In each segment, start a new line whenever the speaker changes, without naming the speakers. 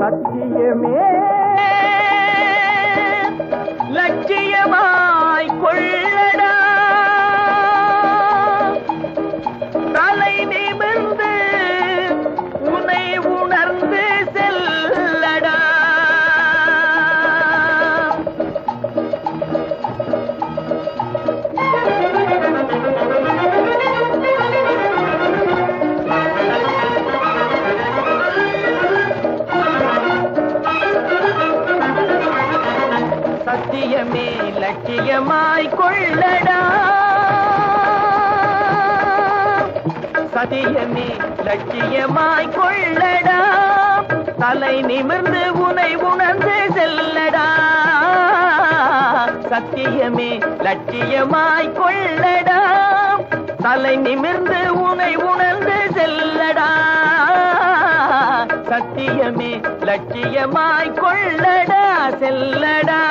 சத்தியமே லட்சியமாய் கொள்ளடா தலை நிமிர்ந்து உனை உணர்ந்து செல்லடா சத்தியமே லட்சியமாய் கொள்ளடா சத்தியமே லட்சியமாய் கொள்ளடா தலை நிமிர்ந்து உனை உணர்ந்து செல்லடா சத்தியமே லட்சியமாய் கொள்ளடா தலை நிமிர்ந்து உனை உணர்ந்து செல்லடா சத்தியமே லட்சியமாய் கொள்ளடா செல்லடா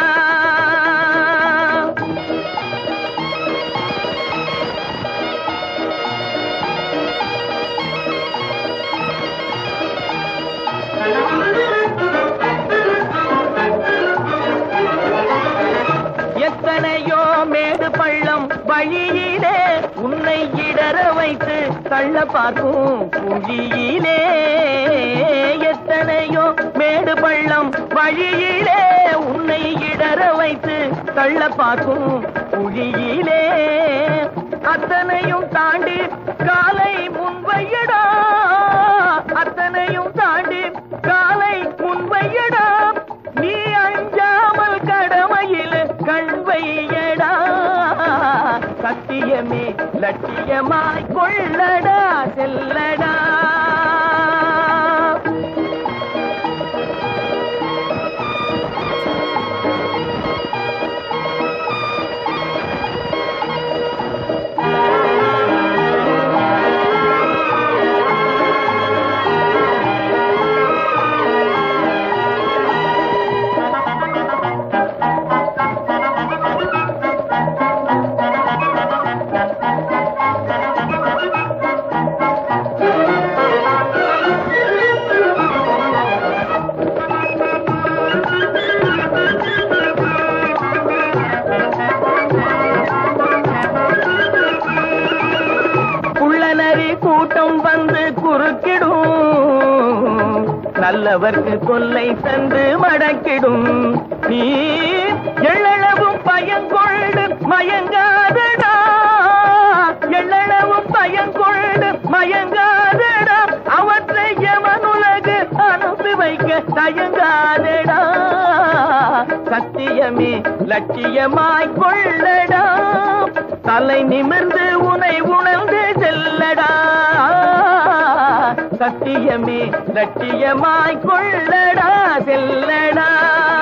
எத்தனையோ மேடு பள்ளம் வழியிலே உன்னை இடற வைத்து தள்ள பார்க்கும் குழியிலே எத்தனையோ மேடு பள்ளம் வழியிலே உன்னை இடற வைத்து தள்ள பார்க்கும் குழியிலே அத்தனையும் தாண்டி காலை முன்வையடா அத்தனையும் தாண்டி காலை முன்வையடா நீ அஞ்சாமல் கடமையில் கண் வையடா சத்தியமே லட்சியமாய் கொள்ளடா செல்லடா குள்ளநரி கூட்டம் வந்து குறுக்கிடும் நல்லவர்க்கு கொல்லை தந்து மடக்கிடும் நீ எள்ளளவும் பயங்கொண்டு மயங்காதடா எள்ளளவும் பயங்கொண்டு மயங்காதடா அவற்றை எமனுலகு அனுப்பி வைக்க தயங்காதடா சத்தியமே லட்சியமாய் கொள்ளடா தலை நிமிர்ந்து உனை உணர்ந்து செல்லடா சத்தியமே லட்சியமாய் கொள்ளடா செல்லடா